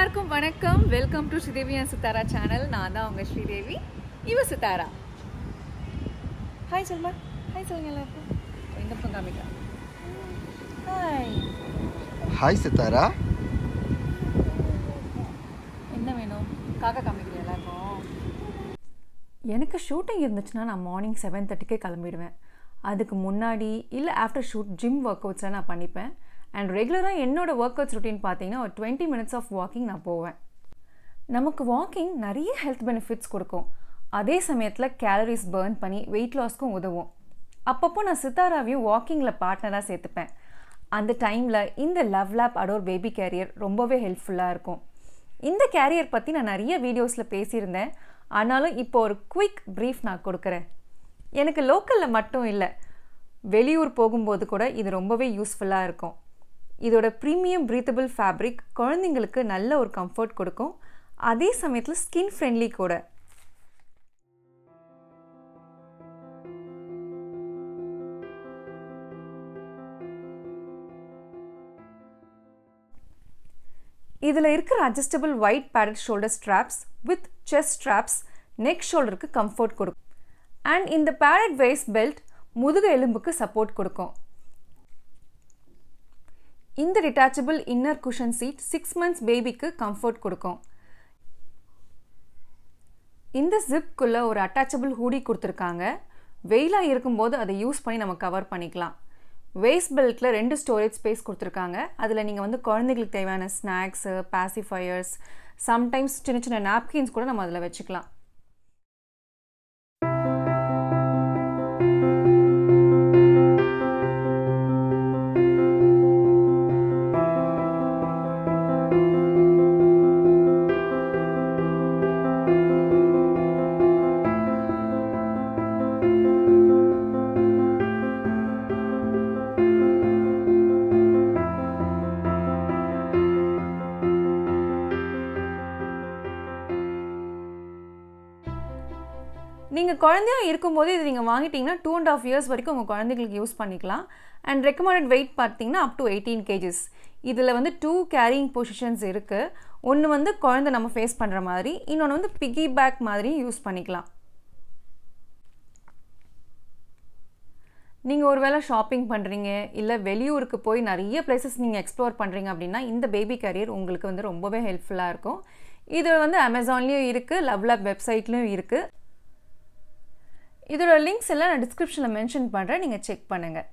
எல்லாருக்கும் வணக்கம் welcome to Sridevi and Sithara channel நான் தான் உங்கள் ஸ்ரீதேவி இவ சித்தாரா ஹாய் சொல்மா ஹாய் சொல்லுங்க எல்லாருக்கும் எங்க பக்கம் காமிக்கா ஹாய் ஹாய் சித்தாரா என்ன வேணும் காக்கா காமிக்கிறேன் எல்லாருக்கும் எனக்கு ஷூட்டிங் இருந்துச்சுன்னா நான் மார்னிங் செவன் தேர்ட்டிக்கே கிளம்பிடுவேன் அதுக்கு முன்னாடி இல்லை ஆஃப்டர் ஷூட் ஜிம் ஒர்க் அவுட்ஸ்லாம் நான் பண்ணிப்பேன் அண்ட் ரெகுலராக என்னோடய ஒர்க் அவுட்ஸ் ரொட்டீன் பார்த்தீங்கன்னா ஒரு டுவெண்ட்டி மினிட்ஸ் ஆஃப் வாக்கிங் நான் போவேன் நமக்கு வாக்கிங் நிறைய ஹெல்த் பெனிஃபிட்ஸ் கொடுக்கும் அதே சமயத்தில் கேலரிஸ் பர்ன் பண்ணி வெயிட் லாஸ்க்கும் உதவும் அப்பப்போ நான் சித்தாராவையும் வாக்கிங்கில் பார்ட்னராக சேர்த்துப்பேன் அந்த டைமில் இந்த love lap adore baby carrier ரொம்பவே ஹெல்ப்ஃபுல்லாக இருக்கும் இந்த கேரியர் பற்றி நான் நிறைய வீடியோஸில் பேசியிருந்தேன் ஆனாலும் இப்போ ஒரு குயிக் ப்ரீஃப் நான் கொடுக்குறேன் எனக்கு லோக்கலில் மட்டும் இல்லை வெளியூர் போகும்போது கூட இது ரொம்பவே யூஸ்ஃபுல்லாக இருக்கும் இதோட ப்ரீமியம் ப்ரீத்தபிள் ஃபேப்ரிக் குழந்தைங்களுக்கு நல்ல ஒரு கம்ஃபர்ட் கொடுக்கும் அதே சமயத்தில் ஸ்கின் ஃப்ரெண்ட்லி கூட இதில் இருக்கிற adjustable wide padded shoulder straps with chest straps neck ஷோல்டருக்கு கம்ஃபர்ட் கொடுக்கும் அண்ட் இந்த பேடட் வேஸ்ட் பெல்ட் முதுகு எலும்புக்கு சப்போர்ட் கொடுக்கும் இந்த detachable inner cushion seat six months பேபிக்கு கம்ஃபர்ட் கொடுக்கும் இந்த ஜிப்குள்ளே ஒரு அட்டாச்சபிள் ஹூடி கொடுத்துருக்காங்க வெயிலாக இருக்கும்போது அதை யூஸ் பண்ணி நம்ம கவர் பண்ணிக்கலாம் வேஸ்ட் பெல்ட்டில் ரெண்டு ஸ்டோரேஜ் ஸ்பேஸ் கொடுத்துருக்காங்க அதில் நீங்கள் வந்து குழந்தைகளுக்கு தேவையான ஸ்நாக்ஸு பாசிஃபயர்ஸ் சம்டைம்ஸ் சின்ன சின்ன நாப்கின்ஸ் கூட நம்ம அதில் வச்சுக்கலாம் நீங்கள் குழந்தையா இருக்கும்போது இது நீங்கள் வாங்கிட்டீங்கன்னா டூ அண்ட் ஆஃப் இயர்ஸ் வரைக்கும் உங்கள் குழந்தைகளுக்கு யூஸ் பண்ணிக்கலாம் அண்ட் ரெக்கமெண்டட் வெயிட் பார்த்தீங்கன்னா அப் டு எயிட்டீன் கேஜஸ் இதில் வந்து டூ கேரிங் பொசிஷன்ஸ் இருக்குது ஒன்று வந்து குழந்தை நம்ம ஃபேஸ் பண்ணுற மாதிரி இன்னொன்று வந்து பிகி பேக் மாதிரி யூஸ் பண்ணிக்கலாம் நீங்கள் ஒரு வேளை ஷாப்பிங் பண்ணுறீங்க இல்லை வெளியூருக்கு போய் நிறைய பிளேசஸ் நீங்கள் எக்ஸ்ப்ளோர் பண்ணுறீங்க அப்படின்னா இந்த பேபி கேரியர் உங்களுக்கு வந்து ரொம்பவே ஹெல்ப்ஃபுல்லாக இருக்கும் இது வந்து அமேசான்லேயும் இருக்குது லவ் லேப் வெப்சைட்லேயும் இருக்குது இதோட லிங்க்ஸ் எல்லாம் நான் டிஸ்கிரிப்ஷனில் மென்ஷன் பண்ணுறேன் நீங்கள் செக் பண்ணுங்கள்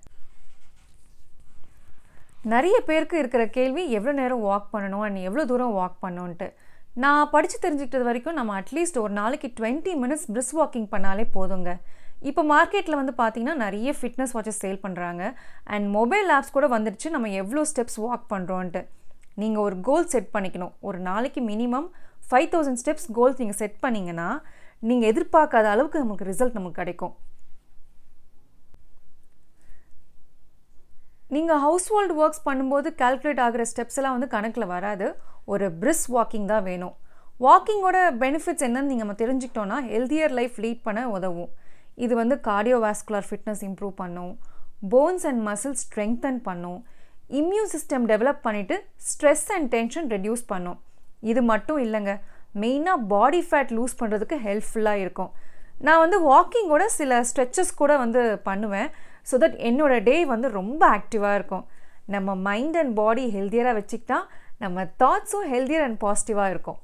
நிறைய பேருக்கு இருக்கிற கேள்வி எவ்வளோ நேரம் வாக் பண்ணணும் அண்ட் எவ்வளோ தூரம் வாக் பண்ணணுன்ட்டு நான் படித்து தெரிஞ்சுக்கிட்டது வரைக்கும் நம்ம அட்லீஸ்ட் ஒரு நாளைக்கு டுவெண்ட்டி மினிட்ஸ் பிரிஸ் வாக்கிங் பண்ணாலே போதுங்க இப்போ மார்க்கெட்டில் வந்து பார்த்திங்கன்னா நிறைய ஃபிட்னஸ் வாட்சஸ் சேல் பண்ணுறாங்க அண்ட் மொபைல் ஆப்ஸ் கூட வந்துடுச்சு நம்ம எவ்வளோ ஸ்டெப்ஸ் வாக் பண்ணுறோன்ட்டு நீங்கள் ஒரு கோல் செட் பண்ணிக்கணும் ஒரு நாளைக்கு minimum five thousand steps goals நீங்கள் செட் பண்ணிங்கன்னா நீங்கள் எதிர்பார்க்காத அளவுக்கு நமக்கு ரிசல்ட் நமக்கு கிடைக்கும் நீங்கள் ஹவுஸ் ஹோல்டு ஒர்க்ஸ் பண்ணும்போது கால்குலேட் ஆகிற ஸ்டெப்ஸ் எல்லாம் வந்து கணக்கில் வராது ஒரு பிரிஸ் வாக்கிங் தான் வேணும் வாக்கிங்கோட பெனிஃபிட்ஸ் என்னன்னு நீங்கள் நம்ம தெரிஞ்சுக்கிட்டோன்னா ஹெல்த்தியர் லைஃப் லீட் பண்ண உதவும் இது வந்து கார்டியோவாஸ்குலர் ஃபிட்னஸ் இம்ப்ரூவ் பண்ணும் போன்ஸ் அண்ட் மசில்ஸ் ஸ்ட்ரெங்தன் பண்ணும் இம்யூன் சிஸ்டம் டெவலப் பண்ணிவிட்டு ஸ்ட்ரெஸ் அண்ட் டென்ஷன் ரெடியூஸ் பண்ணும் இது மட்டும் இல்லைங்க மெயினாக பாடி ஃபேட் லூஸ் பண்ணுறதுக்கு ஹெல்ப்ஃபுல்லாக இருக்கும் நான் வந்து வாக்கிங்கோட சில ஸ்ட்ரெச்சஸ் கூட வந்து பண்ணுவேன் ஸோ தட் என்னோடய டே வந்து ரொம்ப ஆக்டிவாக இருக்கும் நம்ம மைண்ட் அண்ட் பாடி ஹெல்த்தியராக வச்சுக்கிட்டா நம்ம தாட்ஸும் ஹெல்த்தியர் அண்ட் பாசிட்டிவாக இருக்கும்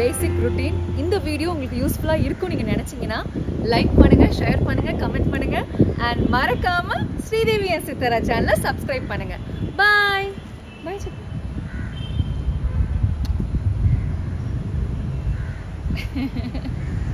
பேசிக் ருட்டீன் இந்த வீடியோ உங்களுக்கு யூஸ்ஃபுல்லாக இருக்கும் நீங்கள் நினச்சிங்கன்னா லைக் பண்ணுங்கள் ஷேர் பண்ணுங்கள் கமெண்ட் பண்ணுங்கள் அண்ட் மறக்காமல் ஸ்ரீதேவி என் சித்தரா சேனலை சப்ஸ்கிரைப் பண்ணுங்கள் பாய் பாய் சித்தா